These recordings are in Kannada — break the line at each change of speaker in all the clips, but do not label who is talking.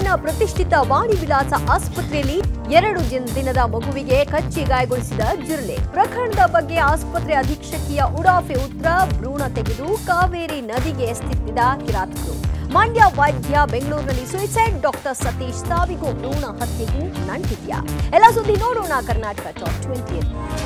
ಪ್ರತಿಷ್ಠಿತ ವಾಣಿ ವಿಲಾಸ ಆಸ್ಪತ್ರೆಯಲ್ಲಿ ಎರಡು ದಿನ- ದಿನದ ಮಗುವಿಗೆ ಕಚ್ಚಿ ಗಾಯಗೊಳಿಸಿದ ಜಿರಳೆ ಪ್ರಕರಣದ ಬಗ್ಗೆ ಆಸ್ಪತ್ರೆ ಅಧೀಕ್ಷಕಿಯ ಉಡಾಫೆ ಉತ್ತರ ಭ್ರೂಣ ತೆಗೆದು ಕಾವೇರಿ ನದಿಗೆ ಎಸೆದಿದ್ದ ಕಿರಾತಕರು ಮಂಡ್ಯ ವೈದ್ಯ ಬೆಂಗಳೂರಿನಲ್ಲಿ ಸುಯಿಸೈಡ್ ಡಾಕ್ಟರ್ ಸತೀಶ್ ಸಾವಿಗೂ ಭ್ರೂಣ ಹತ್ಯೆಗೂ ನಂಟಿದ್ಯಾ ಎಲ್ಲ ಸುದ್ದಿ ನೋಡೋಣ ಕರ್ನಾಟಕ ಟಾಪ್ ಟ್ವೆಂಟಿ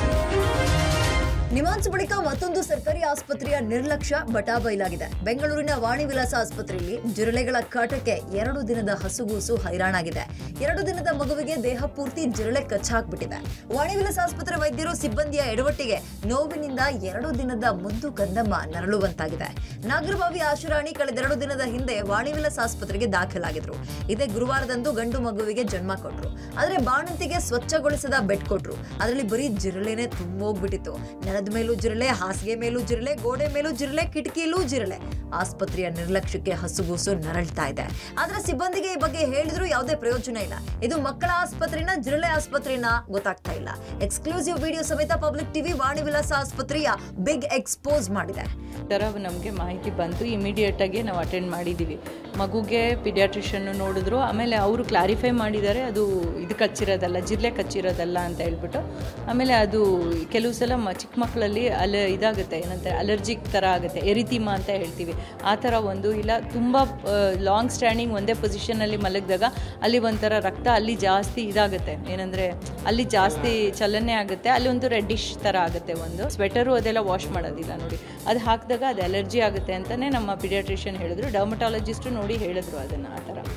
ನಿಮಾನ್ಸ್ ಬಳಿಕ ಮತ್ತೊಂದು ಸರ್ಕಾರಿ ಆಸ್ಪತ್ರೆಯ ನಿರ್ಲಕ್ಷ್ಯ ಬಟಾಬೈಲಾಗಿದೆ ಬೆಂಗಳೂರಿನ ವಾಣಿ ವಿಲಾಸ ಆಸ್ಪತ್ರೆಯಲ್ಲಿ ಜಿರಳೆಗಳ ಕಾಟಕ್ಕೆ ಎರಡು ದಿನದ ಹಸುಗೂಸು ಹೈರಾಣಾಗಿದೆ ಎರಡು ದಿನದ ಮಗುವಿಗೆ ದೇಹ ಪೂರ್ತಿ ಜಿರಳೆ ಕಚ್ಚಾಕ್ಬಿಟ್ಟಿದೆ ವಾಣಿ ವಿಲಾಸ ಆಸ್ಪತ್ರೆ ವೈದ್ಯರು ಸಿಬ್ಬಂದಿಯ ಎಡವಟ್ಟಿಗೆ ನೋವಿನಿಂದ ಎರಡು ದಿನದ ಮುದ್ದು ಕಂದಮ್ಮ ನರಳುವಂತಾಗಿದೆ ನಾಗರಬಾವಿ ಆಶುರಾಣಿ ಕಳೆದೆರಡು ದಿನದ ಹಿಂದೆ ವಾಣಿ ವಿಲಾಸ ಆಸ್ಪತ್ರೆಗೆ ದಾಖಲಾಗಿದ್ರು ಇದೇ ಗುರುವಾರದಂದು ಗಂಡು ಮಗುವಿಗೆ ಜನ್ಮ ಕೊಟ್ರು ಆದ್ರೆ ಬಾಣಂತಿಗೆ ಸ್ವಚ್ಛಗೊಳಿಸದ ಬೆಡ್ ಕೊಟ್ರು ಅದರಲ್ಲಿ ಬರೀ ಜಿರಳೆನೆ ತುಂಬೋಗ್ಬಿಟ್ಟಿತ್ತು ನೆಲದ ಮೇಲೂ ಜಿರಳೆ ಹಾಸಿಗೆ ಮೇಲೂ ಜಿರಳೆ ಗೋಡೆ ಮೇಲೂ ಜಿರಳೆ ಕಿಟಕಿಯಲ್ಲೂ ಜಿರಳೆ ಆಸ್ಪತ್ರೆಯ ನಿರ್ಲಕ್ಷ್ಯಕ್ಕೆ ಹಸುಗೂಸು ನರಳ್ತಾ ಇದೆ ಆದ್ರೆ ಸಿಬ್ಬಂದಿಗೆ ಈ ಬಗ್ಗೆ ಹೇಳಿದ್ರು ಯಾವುದೇ ಪ್ರಯೋಜನ ಇಲ್ಲ ಇದು ಮಕ್ಕಳ ಆಸ್ಪತ್ರೆನ ಜಿರಳೆ ಆಸ್ಪತ್ರೆನ ಗೊತ್ತಾಗ್ತಾ ಇಲ್ಲ ಎಕ್ಸ್ಕ್ಲೂಸಿವ್ ವಿಡಿಯೋ ಸಮೇತ ಪಬ್ಲಿಕ್ ಟಿವಿ ವಾಣಿ ವಿಲಾಸ ಆಸ್ಪತ್ರೆಯ ಬಿಗ್ ಎಕ್ಸ್ಪೋಸ್ ಮಾಡಿದೆ
ಥರ ನಮಗೆ ಮಾಹಿತಿ ಬಂತು ಇಮಿಡಿಯೇಟಾಗಿ ನಾವು ಅಟೆಂಡ್ ಮಾಡಿದ್ದೀವಿ ಮಗುಗೆ ಪಿಡಿಯಾಟ್ರಿಷನ್ನು ನೋಡಿದ್ರು ಆಮೇಲೆ ಅವರು ಕ್ಲಾರಿಫೈ ಮಾಡಿದ್ದಾರೆ ಅದು ಇದು ಕಚ್ಚಿರೋದಲ್ಲ ಜಿರ್ಲೆ ಕಚ್ಚಿರೋದಲ್ಲ ಅಂತ ಹೇಳ್ಬಿಟ್ಟು ಆಮೇಲೆ ಅದು ಕೆಲವು ಸಲ ಮ ಚಿಕ್ಕ ಮಕ್ಕಳಲ್ಲಿ ಅಲ ಇದಾಗುತ್ತೆ ಏನಂತಾರೆ ಅಲರ್ಜಿಕ್ ಥರ ಆಗುತ್ತೆ ಎರಿತಿಮ ಅಂತ ಹೇಳ್ತೀವಿ ಆ ಥರ ಒಂದು ಇಲ್ಲ ತುಂಬ ಲಾಂಗ್ ಸ್ಟ್ಯಾಂಡಿಂಗ್ ಒಂದೇ ಪೊಸಿಷನಲ್ಲಿ ಮಲಗಿದಾಗ ಅಲ್ಲಿ ಒಂಥರ ರಕ್ತ ಅಲ್ಲಿ ಜಾಸ್ತಿ ಇದಾಗುತ್ತೆ ಏನಂದರೆ ಅಲ್ಲಿ ಜಾಸ್ತಿ ಚಲನೆ ಆಗುತ್ತೆ ಅಲ್ಲಿ ಒಂದು ರೆಡ್ಡಿಶ್ ಥರ ಆಗುತ್ತೆ ಒಂದು ಸ್ವೆಟರು ಅದೆಲ್ಲ ವಾಶ್ ಮಾಡೋದಿಲ್ಲ ನೋಡಿ ಅದು ಹಾಕಿದಾಗ ಅದು ಅಲರ್ಜಿ ಆಗುತ್ತೆ ಅಂತಲೇ ನಮ್ಮ ಪಿಡಿಯಾಟ್ರಿಷಿಯನ್ ಹೇಳಿದ್ರು ಡರ್ಮಟಾಲಜಿಸ್ಟು ನೋಡಿ ಹೇಳಿದ್ರು ಅದನ್ನು ಆ ಥರ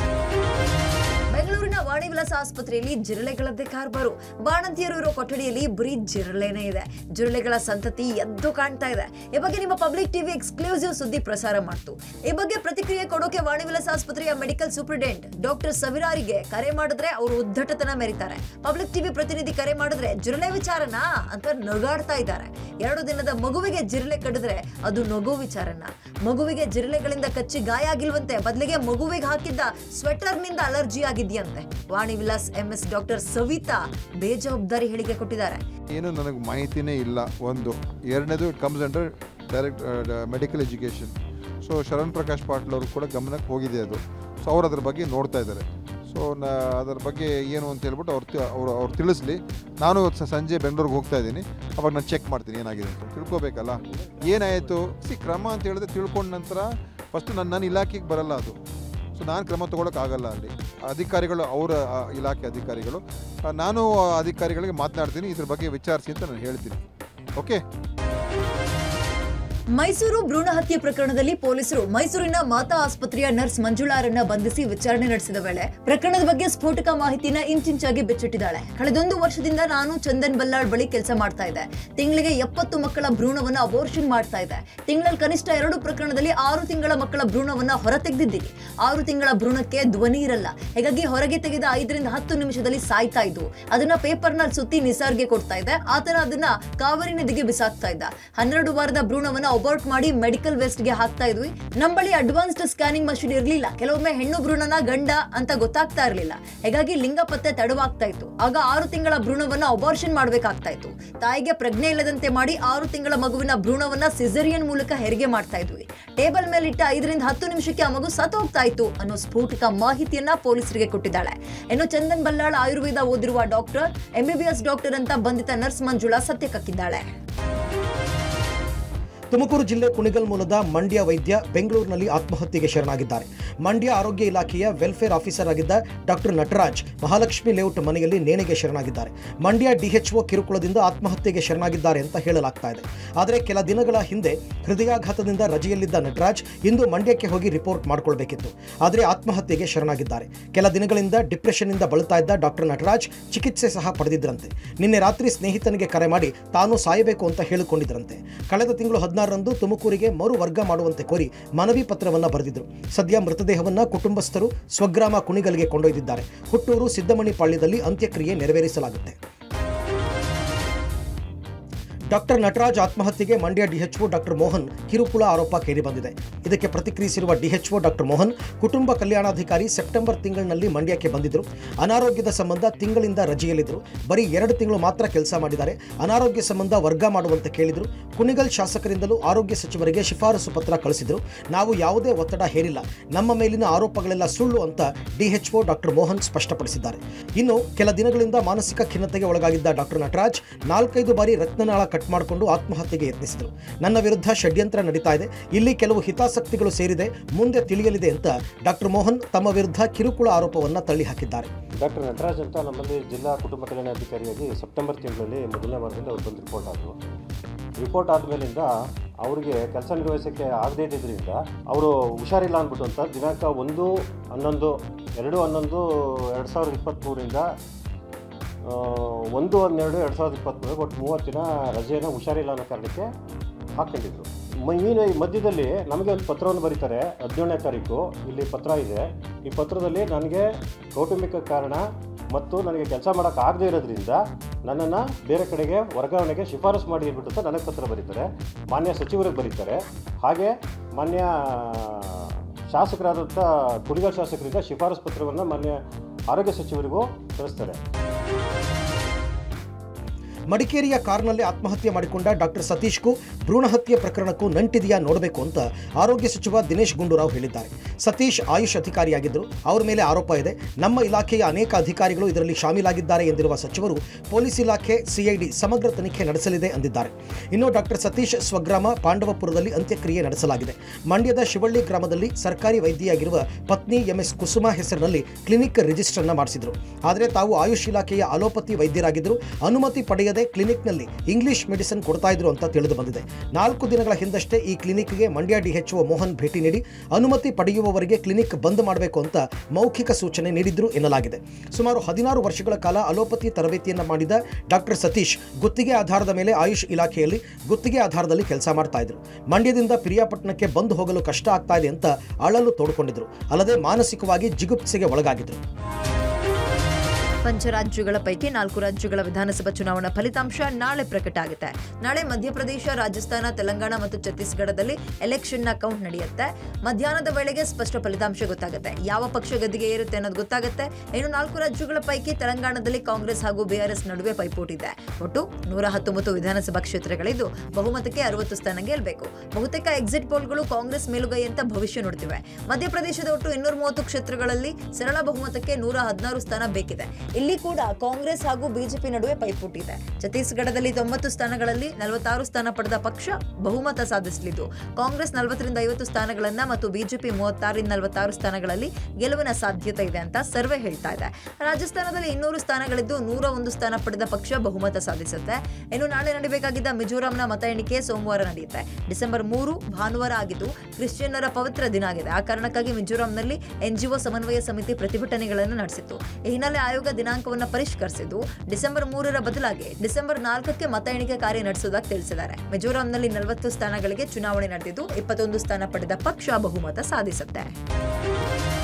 ಬೆಂಗಳೂರಿನ ವಾಣಿ ವಿಲಾಸ ಆಸ್ಪತ್ರೆಯಲ್ಲಿ ಜಿರಳೆಗಳದ್ದೇ ಕಾರ್ಬಾರು ಬಾಣಂತಿಯರು ಇರೋ ಕೊಠಡಿಯಲ್ಲಿ ಬರೀ ಜಿರಳೆನೇ ಇದೆ ಜಿರಳೆಗಳ ಸಂತತಿ ಎದ್ದು ಕಾಣ್ತಾ ಇದೆ ಈ ಬಗ್ಗೆ ನಿಮ್ಮ ಪಬ್ಲಿಕ್ ಟಿವಿ ಎಕ್ಸ್ಕ್ಲೂಸಿವ್ ಸುದ್ದಿ ಪ್ರಸಾರ ಮಾಡ್ತು ಈ ಬಗ್ಗೆ ಪ್ರತಿಕ್ರಿಯೆ ಕೊಡೋಕೆ ವಾಣಿ ವಿಲಾಸ ಆಸ್ಪತ್ರೆಯ ಮೆಡಿಕಲ್ ಸೂಪರಿಂಟೆಂಡೆಂಟ್ ಡಾಕ್ಟರ್ ಸವಿರಾರಿಗೆ ಕರೆ ಮಾಡಿದ್ರೆ ಅವರು ಉದ್ದಟತನ ಮೆರೀತಾರೆ ಪಬ್ಲಿಕ್ ಟಿವಿ ಪ್ರತಿನಿಧಿ ಕರೆ ಮಾಡಿದ್ರೆ ಜಿರಳೆ ವಿಚಾರನಾ ಅಂತ ನಗಾಡ್ತಾ ಇದ್ದಾರೆ ಎರಡು ದಿನದ ಮಗುವಿಗೆ ಜಿರಳೆ ಕಡಿದ್ರೆ ಅದು ನಗು ವಿಚಾರನ ಮಗುವಿಗೆ ಜಿರಳೆಗಳಿಂದ ಕಚ್ಚಿ ಗಾಯ ಆಗಿಲ್ವಂತೆ ಬದಲಿಗೆ ಮಗುವಿಗೆ ಹಾಕಿದ್ದ ಸ್ವೆಟರ್ನಿಂದ ಅಲರ್ಜಿ ಆಗಿದೆಯಂತೆ ವಾಣಿ ವಿಲಾಸ್ ಎಂಎಸ್ ಡಾಕ್ಟರ್ ಸವಿತಾ ಬೇಜವಾಬ್ದಾರಿ ಹೇಳಿಕೆ ಕೊಟ್ಟಿದ್ದಾರೆ
ಏನು ನನಗೆ ಮಾಹಿತಿನೇ ಇಲ್ಲ ಒಂದು ಎರಡನೇದು it comes under direct medical education so Sharan Prakash Patil ಅವರು ಕೂಡ ಗಮನಕ್ಕೆ ಹೋಗಿದೆ ಅದು ಸೊ ಅವ್ರು ಅದ್ರ ಬಗ್ಗೆ ನೋಡ್ತಾ ಇದ್ದಾರೆ ಸೊ ನಾ ಅದರ ಬಗ್ಗೆ ಏನು ಅಂತ ಹೇಳ್ಬಿಟ್ಟು ಅವ್ರು ತಿ- ಅವ್ರು ಅವ್ರು ತಿಳಿಸ್ಲಿ ನಾನು ಇವತ್ತು ಸ- ಸಂಜೆ ಬೆಂಗಳೂರಿಗೆ ಹೋಗ್ತಾ ಇದ್ದೀನಿ ಅವಾಗ ನಾನು ಚೆಕ್ ಮಾಡ್ತೀನಿ ಏನಾಗಿದೆ ಅಂತ ತಿಳ್ಕೊಬೇಕಲ್ಲ ಏನಾಯಿತು ಸಿ ಕ್ರಮ ಅಂತ ಹೇಳಿದ್ರೆ ತಿಳ್ಕೊಂಡ ನಂತರ ಫಸ್ಟು ನನ್ನ ನನ್ನ ಇಲಾಖೆಗೆ ಬರಲ್ಲ ಅದು ಸೊ ನಾನು ಕ್ರಮ ತೊಗೊಳಕ್ಕಾಗಲ್ಲ ಅಲ್ಲಿ ಅಧಿಕಾರಿಗಳು ಅವರ ಆ, ಇಲಾಖೆ ಅಧಿಕಾರಿಗಳು ಆ, ನಾನು ಆ ಅಧಿಕಾರಿಗಳಿಗೆ ಮಾತನಾಡ್ತೀನಿ ಇದ್ರ ಬಗ್ಗೆ ವಿಚಾರಿಸಿ ಅಂತ ನಾನು ಹೇಳ್ತೀನಿ ಓಕೆ
ಮೈಸೂರು ಭ್ರೂಣ ಹತ್ಯೆ ಪ್ರಕರಣದಲ್ಲಿ ಪೊಲೀಸರು ಮೈಸೂರಿನ ಮಾತಾ ಆಸ್ಪತ್ರೆಯ ನರ್ಸ್ ಮಂಜುಳಾರನ್ನ ಬಂಧಿಸಿ ವಿಚಾರಣೆ ನಡೆಸಿದ ವೇಳೆ ಪ್ರಕರಣದ ಬಗ್ಗೆ ಸ್ಫೋಟಕ ಮಾಹಿತಿನ ಇಂಚಿಂಚಾಗಿ ಬಿಚ್ಚಿಟ್ಟಿದ್ದಾಳೆ ಕಳೆದೊಂದು ವರ್ಷದಿಂದ ನಾನು ಚಂದನ್ ಬಲ್ಲಾಳ್ ಬಳಿ ಕೆಲಸ ಮಾಡ್ತಾ ಇದ್ದೆ ತಿಂಗಳಿಗೆ ಎಪ್ಪತ್ತು ಮಕ್ಕಳ ಭ್ರೂಣವನ್ನ ಅಬೋರ್ಷನ್ ಮಾಡ್ತಾ ಇದ್ದೆ ತಿಂಗಳಲ್ಲಿ ಕನಿಷ್ಠ ಎರಡು ಪ್ರಕರಣದಲ್ಲಿ ಆರು ತಿಂಗಳ ಮಕ್ಕಳ ಭ್ರೂಣವನ್ನ ಹೊರತೆಗೆದಿದ್ದೀನಿ ಆರು ತಿಂಗಳ ಭ್ರೂಣಕ್ಕೆ ಧ್ವನಿ ಇರಲ್ಲ ಹೀಗಾಗಿ ಹೊರಗೆ ತೆಗೆದ ಐದರಿಂದ ಹತ್ತು ನಿಮಿಷದಲ್ಲಿ ಸಾಯ್ತಾ ಇದ್ವು ಅದನ್ನ ಪೇಪರ್ನಲ್ಲಿ ಸುತ್ತಿ ನಿಸಾರ್ಗೆ ಕೊಡ್ತಾ ಇದ್ದೆ ಆತರ ಅದನ್ನ ಕಾವೇರಿ ನದಿಗೆ ಬಿಸಾಕ್ತಾ ಇದ್ದ ಹನ್ನೆರಡು ವಾರದ ಭ್ರೂಣವನ್ನ ಅಬಾರ್ಟ್ ಮಾಡಿ ಮೆಡಿಕಲ್ ವೇಸ್ಟ್ಗೆ ಹಾಕ್ತಾ ಇದ್ವಿ ನಮ್ಮ ಬಳಿ ಅಡ್ವಾನ್ಸ್ಡ್ ಸ್ಕ್ಯಾನಿಂಗ್ ಮಷಿನ್ ಇರಲಿಲ್ಲ ಕೆಲವೊಮ್ಮೆ ಹೆಣ್ಣು ಭ್ರೂಣನ ಗಂಡ ಅಂತ ಗೊತ್ತಾಗ್ತಾ ಇರಲಿಲ್ಲ ಹೀಗಾಗಿ ಲಿಂಗ ಪತ್ತೆ ತಡವಾಗ್ತಾ ಇತ್ತು ಆಗ ಆರು ತಿಂಗಳ ಭ್ರೂಣವನ್ನ ಅಬಾರ್ಷನ್ ಮಾಡ್ಬೇಕಾಗ್ತಾ ಇತ್ತು ತಾಯಿಗೆ ಪ್ರಜ್ಞೆ ಇಲ್ಲದಂತೆ ಮಾಡಿ ಆರು ತಿಂಗಳ ಮಗುವಿನ ಭ್ರೂಣವನ್ನ ಸಿಸರಿಯನ್ ಮೂಲಕ ಹೆರಿಗೆ ಮಾಡ್ತಾ ಇದ್ವಿ ಟೇಬಲ್ ಮೇಲಿಟ್ಟ ಐದರಿಂದ ಹತ್ತು ನಿಮಿಷಕ್ಕೆ ಆ ಮಗು ಸತ್ತೋಗ್ತಾ ಇತ್ತು ಅನ್ನೋ ಸ್ಫೋಟಕ ಮಾಹಿತಿಯನ್ನ ಪೊಲೀಸರಿಗೆ ಕೊಟ್ಟಿದ್ದಾಳೆ ಇನ್ನು ಚಂದನ್ ಬಲ್ಲಾಳ್ ಆಯುರ್ವೇದ ಓದಿರುವ ಡಾಕ್ಟರ್ ಎಂಬಿಬಿಎಸ್ ಡಾಕ್ಟರ್ ಅಂತ ಬಂಧಿತ ನರ್ಸ್ ಮಂಜುಳಾ ಸತ್ಯಕ್ಕಿದ್ದಾಳೆ
ತುಮಕೂರು ಜಿಲ್ಲೆ ಕುಣಿಗಲ್ ಮೂಲದ ಮಂಡ್ಯ ವೈದ್ಯ ಬೆಂಗಳೂರಿನಲ್ಲಿ ಆತ್ಮಹತ್ಯೆಗೆ ಶರಣಾಗಿದ್ದಾರೆ ಮಂಡ್ಯ ಆರೋಗ್ಯ ಇಲಾಖೆಯ ವೆಲ್ಫೇರ್ ಆಫೀಸರ್ ಆಗಿದ್ದ ಡಾಕ್ಟರ್ ನಟರಾಜ್ ಮಹಾಲಕ್ಷ್ಮಿ ಲೇಔಟ್ ಮನೆಯಲ್ಲಿ ನೇಣಿಗೆ ಶರಣಾಗಿದ್ದಾರೆ ಮಂಡ್ಯ ಡಿಎಚ್ಒ ಕಿರುಕುಳದಿಂದ ಆತ್ಮಹತ್ಯೆಗೆ ಶರಣಾಗಿದ್ದಾರೆ ಅಂತ ಹೇಳಲಾಗ್ತಾ ಇದೆ ಆದರೆ ಕೆಲ ದಿನಗಳ ಹಿಂದೆ ಹೃದಯಾಘಾತದಿಂದ ರಜೆಯಲ್ಲಿದ್ದ ನಟರಾಜ್ ಇಂದು ಮಂಡ್ಯಕ್ಕೆ ಹೋಗಿ ರಿಪೋರ್ಟ್ ಮಾಡಿಕೊಳ್ಬೇಕಿತ್ತು ಆದರೆ ಆತ್ಮಹತ್ಯೆಗೆ ಶರಣಾಗಿದ್ದಾರೆ ಕೆಲ ದಿನಗಳಿಂದ ಡಿಪ್ರೆಷನ್ನಿಂದ ಬಳಲ್ತಾ ಇದ್ದ ಡಾಕ್ಟರ್ ನಟರಾಜ್ ಚಿಕಿತ್ಸೆ ಸಹ ಪಡೆದಿದ್ರಂತೆ ನಿನ್ನೆ ರಾತ್ರಿ ಸ್ನೇಹಿತನಿಗೆ ಕರೆ ಮಾಡಿ ತಾನು ಸಾಯಬೇಕು ಅಂತ ಹೇಳಿಕೊಂಡಿದ್ರಂತೆ ಕಳೆದ ತಿಂಗಳು ಹದಿನಾರರಂದು ತುಮಕೂರಿಗೆ ಮರು ವರ್ಗ ಮಾಡುವಂತೆ ಕೋರಿ ಮನವಿ ಪತ್ರವನ್ನ ಬರೆದಿದ್ರು ಸದ್ಯ ಮೃತದೇಹವನ್ನ ಕುಟುಂಬಸ್ಥರು ಸ್ವಗ್ರಾಮ ಕುಣಿಗಲ್ಗೆ ಕೊಂಡೊಯ್ದಿದ್ದಾರೆ ಹುಟ್ಟೂರು ಸಿದ್ದಮಣಿ ಪಾಳ್ಯದಲ್ಲಿ ಅಂತ್ಯಕ್ರಿಯೆ ನೆರವೇರಿಸಲಾಗುತ್ತೆ ಡಾಕ್ಟರ್ ನಟರಾಜ್ ಆತ್ಮಹತ್ಯೆಗೆ ಮಂಡ್ಯ ಡಿಎಚ್ಒ ಡಾಕ್ಟರ್ ಮೋಹನ್ ಕಿರುಕುಳ ಆರೋಪ ಕೇಳಿಬಂದಿದೆ ಇದಕ್ಕೆ ಪ್ರತಿಕ್ರಿಯಿಸಿರುವ ಡಿಎಚ್ಒ ಡಾಕ್ಟರ್ ಮೋಹನ್ ಕುಟುಂಬ ಕಲ್ಯಾಣಾಧಿಕಾರಿ ಸೆಪ್ಟೆಂಬರ್ ತಿಂಗಳಿನಲ್ಲಿ ಮಂಡ್ಯಕ್ಕೆ ಬಂದಿದ್ದರು ಅನಾರೋಗ್ಯದ ಸಂಬಂಧ ತಿಂಗಳಿಂದ ರಜೆಯಲ್ಲಿದ್ದರು ಬರೀ ಎರಡು ತಿಂಗಳು ಮಾತ್ರ ಕೆಲಸ ಮಾಡಿದ್ದಾರೆ ಅನಾರೋಗ್ಯ ಸಂಬಂಧ ವರ್ಗ ಮಾಡುವಂತೆ ಕೇಳಿದರು ಕುಣಿಗಲ್ ಶಾಸಕರಿಂದಲೂ ಆರೋಗ್ಯ ಸಚಿವರಿಗೆ ಶಿಫಾರಸು ಪತ್ರ ಕಳಿಸಿದರು ನಾವು ಯಾವುದೇ ಒತ್ತಡ ಹೇರಿಲ್ಲ ನಮ್ಮ ಮೇಲಿನ ಆರೋಪಗಳೆಲ್ಲ ಸುಳ್ಳು ಅಂತ ಡಿಎಚ್ಒ ಡಾಕ್ಟರ್ ಮೋಹನ್ ಸ್ಪಷ್ಟಪಡಿಸಿದ್ದಾರೆ ಇನ್ನು ಕೆಲ ದಿನಗಳಿಂದ ಮಾನಸಿಕ ಖಿನ್ನತೆಗೆ ಒಳಗಾಗಿದ್ದ ಡಾಕ್ಟರ್ ನಟರಾಜ್ ನಾಲ್ಕೈದು ಬಾರಿ ರಕ್ತನಾಳ ಕಟ್ ಮಾಡಿಕೊಂಡು ಆತ್ಮಹತ್ಯೆಗೆ ಯತ್ನಿಸಿದರು ನನ್ನ ವಿರುದ್ಧ ಷಡ್ಯಂತ್ರ ನಡೀತಾ ಇದೆ ಇಲ್ಲಿ ಕೆಲವು ಹಿತಾಸಕ್ತಿಗಳು ಸೇರಿದೆ ಮುಂದೆ ತಿಳಿಯಲಿದೆ ಅಂತ ಡಾಕ್ಟರ್ ಮೋಹನ್ ತಮ್ಮ ವಿರುದ್ಧ ಕಿರುಕುಳ ಆರೋಪವನ್ನು ತಳ್ಳಿ ಹಾಕಿದ್ದಾರೆ
ಡಾಕ್ಟರ್ ನಟರಾಜ್ ಅಂತ ನಮ್ಮಲ್ಲಿ ಜಿಲ್ಲಾ ಕುಟುಂಬ ಕಲ್ಯಾಣಾಧಿಕಾರಿಯಾಗಿ ಸೆಪ್ಟೆಂಬರ್ ತಿಂಗಳಲ್ಲಿ ಮೊದಲನೇ ವಾರದಲ್ಲಿ ಅವ್ರು ಬಂದು ರಿಪೋರ್ಟ್ ಆದರು ರಿಪೋರ್ಟ್ ಆದಮೇಲಿಂದ ಅವರಿಗೆ ಕೆಲಸ ನಿರ್ವಹಿಸೋಕ್ಕೆ ಆಗದೇ ಇದ್ದಿದ್ದರಿಂದ ಅವರು ಹುಷಾರಿಲ್ಲ ಅಂದ್ಬಿಟ್ಟು ಅಂತ ದಿನಾಂಕ ಒಂದು ಹನ್ನೊಂದು ಎರಡು ಹನ್ನೊಂದು ಎರಡು ಸಾವಿರದ ಇಪ್ಪತ್ತ್ಮೂರಿಂದ ಆ, ಒಂದು ಹನ್ನೆರಡು ಎರಡು ಸಾವಿರದ ಇಪ್ಪತ್ತ್ಮೂರು ಒಟ್ಟು ಮೂವತ್ತು ದಿನ ರಜೆಯನ್ನು ಹುಷಾರಿಲ್ಲ ಅನ್ನೋ ಕಾರಣಕ್ಕೆ ಹಾಕ್ಕೊಂಡಿದ್ರು ಮೀನು ಈ ಮಧ್ಯದಲ್ಲಿ ನಮಗೆ ಒಂದು ಪತ್ರವನ್ನು ಬರೀತಾರೆ ಹದಿನೇಳನೇ ತಾರೀಕು ಇಲ್ಲಿ ಪತ್ರ ಇದೆ ಈ ಪತ್ರದಲ್ಲಿ ನನಗೆ ಕೌಟುಂಬಿಕ ಕಾರಣ ಮತ್ತು ನನಗೆ ಕೆಲಸ ಮಾಡೋಕ್ಕಾಗದೇ ಇರೋದ್ರಿಂದ ನನ್ನನ್ನು ಬೇರೆ ಕಡೆಗೆ ವರ್ಗಾವಣೆಗೆ ಶಿಫಾರಸು ಮಾಡಿ ಅಂದ್ಬಿಟ್ಟು ಅಂತ ನನಗೆ ಪತ್ರ ಬರೀತಾರೆ ಮಾನ್ಯ ಸಚಿವರಿಗೆ ಬರೀತಾರೆ ಹಾಗೆ ಮಾನ್ಯ ಶಾಸಕರಾದಂಥ ಕುಣಿಗಲ್ ಶಾಸಕರಿಂದ ಶಿಫಾರಸು ಪತ್ರವನ್ನು ಮಾನ್ಯ ಆರೋಗ್ಯ ಸಚಿವರಿಗೂ ಕಳಿಸ್ತಾರೆ
ಮಡಿಕೇರಿಯ ಕಾರ್ನಲ್ಲಿ ಆತ್ಮಹತ್ಯೆ ಮಾಡಿಕೊಂಡ ಡಾಕ್ಟರ್ ಸತೀಶ್ಗೂ ಭ್ರೂಣ ಹತ್ಯೆ ಪ್ರಕರಣಕ್ಕೂ ನಂಟಿದೆಯಾ ನೋಡಬೇಕು ಅಂತ ಆರೋಗ್ಯ ಸಚಿವ ದಿನೇಶ್ ಗುಂಡೂರಾವ್ ಹೇಳಿದ್ದಾರೆ ಸತೀಶ್ ಆಯುಷ್ ಅಧಿಕಾರಿಯಾಗಿದ್ದರು ಅವರ ಮೇಲೆ ಆರೋಪ ಇದೆ ನಮ್ಮ ಇಲಾಖೆಯ ಅನೇಕ ಅಧಿಕಾರಿಗಳು ಇದರಲ್ಲಿ ಶಾಮೀಲಾಗಿದ್ದಾರೆ ಎಂದಿರುವ ಸಚಿವರು ಪೊಲೀಸ್ ಇಲಾಖೆ ಸಿಐಡಿ ಸಮಗ್ರ ತನಿಖೆ ನಡೆಸಲಿದೆ ಎಂದಿದ್ದಾರೆ ಇನ್ನು ಡಾಕ್ಟರ್ ಸತೀಶ್ ಸ್ವಗ್ರಾಮ ಪಾಂಡವಪುರದಲ್ಲಿ ಅಂತ್ಯಕ್ರಿಯೆ ನಡೆಸಲಾಗಿದೆ ಮಂಡ್ಯದ ಶಿವಳ್ಳಿ ಗ್ರಾಮದಲ್ಲಿ ಸರ್ಕಾರಿ ವೈದ್ಯೆಯಾಗಿರುವ ಪತ್ನಿ ಎಂಎಸ್ ಕುಸುಮಾ ಹೆಸರಿನಲ್ಲಿ ಕ್ಲಿನಿಕ್ ರಿಜಿಸ್ಟರ್ ಅನ್ನ ಮಾಡಿಸಿದ್ರು ಆದರೆ ತಾವು ಆಯುಷ್ ಇಲಾಖೆಯ ಅಲೋಪತಿ ವೈದ್ಯರಾಗಿದ್ದರು ಅನುಮತಿ ಪಡೆಯದೆ ಕ್ಲಿನಿಕ್ನಲ್ಲಿ ಇಂಗ್ಲಿಷ್ ಮೆಡಿಸಿನ್ ಕೊಡ್ತಾ ಇದ್ರು ಅಂತ ತಿಳಿದು ಬಂದಿದೆ ನಾಲ್ಕು ದಿನಗಳ ಹಿಂದಷ್ಟೇ ಈ ಕ್ಲಿನಿಕ್ಗೆ ಮಂಡ್ಯ ಡಿಎಚ್ಒ ಮೋಹನ್ ಭೇಟಿ ನೀಡಿ ಅನುಮತಿ ಪಡೆಯುವವರೆಗೆ ಕ್ಲಿನಿಕ್ ಬಂದ್ ಮಾಡಬೇಕು ಅಂತ ಮೌಖಿಕ ಸೂಚನೆ ನೀಡಿದ್ರು ಎನ್ನಲಾಗಿದೆ ಸುಮಾರು ಹದಿನಾರು ವರ್ಷಗಳ ಕಾಲ ಅಲೋಪತಿ ತರಬೇತಿಯನ್ನ ಮಾಡಿದ ಡಾಕ್ಟರ್ ಸತೀಶ್ ಗುತ್ತಿಗೆ ಆಧಾರದ ಮೇಲೆ ಆಯುಷ್ ಇಲಾಖೆಯಲ್ಲಿ ಗುತ್ತಿಗೆ ಆಧಾರದಲ್ಲಿ ಕೆಲಸ ಮಾಡ್ತಾ ಇದ್ರು ಮಂಡ್ಯದಿಂದ ಪಿರಿಯಾಪಟ್ಟಣಕ್ಕೆ ಬಂದು ಹೋಗಲು ಕಷ್ಟ ಆಗ್ತಾ ಇದೆ ಅಂತ ಅಳಲು ತೋಡ್ಕೊಂಡಿದ್ರು ಅಲ್ಲದೆ ಮಾನಸಿಕವಾಗಿ ಜಿಗುಪ್ಸೆಗೆ ಒಳಗಾಗಿದ್ರು
ಪಂಚ ರಾಜ್ಯಗಳ ಪೈಕಿ ನಾಲ್ಕು ರಾಜ್ಯಗಳ ವಿಧಾನಸಭಾ ಚುನಾವಣಾ ಫಲಿತಾಂಶ ನಾಳೆ ಪ್ರಕಟ ಆಗುತ್ತೆ ನಾಳೆ ಮಧ್ಯಪ್ರದೇಶ ರಾಜಸ್ಥಾನ ತೆಲಂಗಾಣ ಮತ್ತು ಛತ್ತೀಸ್ಗಢದಲ್ಲಿ ಎಲೆಕ್ಷನ್ ನ ಕೌಂಟ್ ನಡೆಯುತ್ತೆ ಮಧ್ಯಾಹ್ನದ ವೇಳೆಗೆ ಸ್ಪಷ್ಟ ಫಲಿತಾಂಶ ಗೊತ್ತಾಗುತ್ತೆ ಯಾವ ಪಕ್ಷ ಗದ್ದಿಗೆ ಏರುತ್ತೆ ಅನ್ನೋದು ಗೊತ್ತಾಗುತ್ತೆ ಇನ್ನು ನಾಲ್ಕು ರಾಜ್ಯಗಳ ಪೈಕಿ ತೆಲಂಗಾಣದಲ್ಲಿ ಕಾಂಗ್ರೆಸ್ ಹಾಗೂ ಬಿಆರ್ಎಸ್ ನಡುವೆ ಪೈಪೋಟಿ ಇದೆ ಒಟ್ಟು ನೂರ ಹತ್ತೊಂಬತ್ತು ವಿಧಾನಸಭಾ ಕ್ಷೇತ್ರಗಳಿದ್ದು ಬಹುಮತಕ್ಕೆ ಅರವತ್ತು ಸ್ಥಾನ ಗೆಲ್ಲಬೇಕು ಬಹುತೇಕ ಎಕ್ಸಿಟ್ ಪೋಲ್ಗಳು ಕಾಂಗ್ರೆಸ್ ಮೇಲುಗೈ ಅಂತ ಭವಿಷ್ಯ ನುಡಿದಿವೆ ಮಧ್ಯಪ್ರದೇಶದ ಒಟ್ಟು ಇನ್ನೂರ ಮೂವತ್ತು ಕ್ಷೇತ್ರಗಳಲ್ಲಿ ಸರಳ ಬಹುಮತಕ್ಕೆ ನೂರ ಹದಿನಾರು ಸ್ಥಾನ ಬೇಕಿದೆ ಇಲ್ಲಿ ಕೂಡ ಕಾಂಗ್ರೆಸ್ ಹಾಗೂ ಬಿಜೆಪಿ ನಡುವೆ ಪೈಪೋಟಿ ಇದೆ ಛತ್ತೀಸ್ಗಢದಲ್ಲಿ ತೊಂಬತ್ತು ಸ್ಥಾನಗಳಲ್ಲಿ ನಲವತ್ತಾರು ಸ್ಥಾನ ಪಡೆದ ಪಕ್ಷ ಬಹುಮತ ಸಾಧಿಸಲಿದ್ದು ಕಾಂಗ್ರೆಸ್ ನಲವತ್ತರಿಂದ ಐವತ್ತು ಸ್ಥಾನಗಳನ್ನ ಮತ್ತು ಬಿಜೆಪಿ ಮೂವತ್ತಾರರಿಂದ ನಲವತ್ತಾರು ಸ್ಥಾನಗಳಲ್ಲಿ ಗೆಲುವಿನ ಸಾಧ್ಯತೆ ಇದೆ ಅಂತ ಸರ್ವೆ ಹೇಳ್ತಾ ಇದೆ ರಾಜಸ್ಥಾನದಲ್ಲಿ ಇನ್ನೂರು ಸ್ಥಾನಗಳಿದ್ದು ನೂರ ಒಂದು ಸ್ಥಾನ ಪಡೆದ ಪಕ್ಷ ಬಹುಮತ ಸಾಧಿಸುತ್ತೆ ಇನ್ನು ನಾಳೆ ನಡೆಯಬೇಕಾಗಿದ್ದ ಮಿಜೋರಾಂನ ಮತ ಎಣಿಕೆ ಸೋಮವಾರ ನಡೆಯುತ್ತೆ ಡಿಸೆಂಬರ್ ಮೂರು ಭಾನುವಾರ ಆಗಿದ್ದು ಕ್ರಿಶ್ಚಿಯನ್ನರ ಪವಿತ್ರ ದಿನ ಆಗಿದೆ ಆ ಕಾರಣಕ್ಕಾಗಿ ಮಿಜೋರಾಂನಲ್ಲಿ ಎನ್ಜಿಒ ಸಮನ್ವಯ ಸಮಿತಿ ಪ್ರತಿಭಟನೆಗಳನ್ನು ನಡೆಸಿತ್ತು ಈ ಹಿನ್ನೆಲೆ ಆಯೋಗ ದಿನಾಂಕವನ್ನು ಪರಿಷ್ಕರಿಸಿದ್ದು ಡಿಸೆಂಬರ್ ಮೂರರ ಬದಲಾಗಿ ಡಿಸೆಂಬರ್ ನಾಲ್ಕಕ್ಕೆ ಮತ ಎಣಿಕೆ ಕಾರ್ಯ ನಡೆಸುವುದಾಗಿ ತಿಳಿಸಿದ್ದಾರೆ ಮಿಜೋರಾಂನಲ್ಲಿ ನಲವತ್ತು ಸ್ಥಾನಗಳಿಗೆ ಚುನಾವಣೆ ನಡೆದಿದ್ದು ಇಪ್ಪತ್ತೊಂದು ಸ್ಥಾನ ಪಡೆದ ಪಕ್ಷ ಬಹುಮತ ಸಾಧಿಸುತ್ತೆ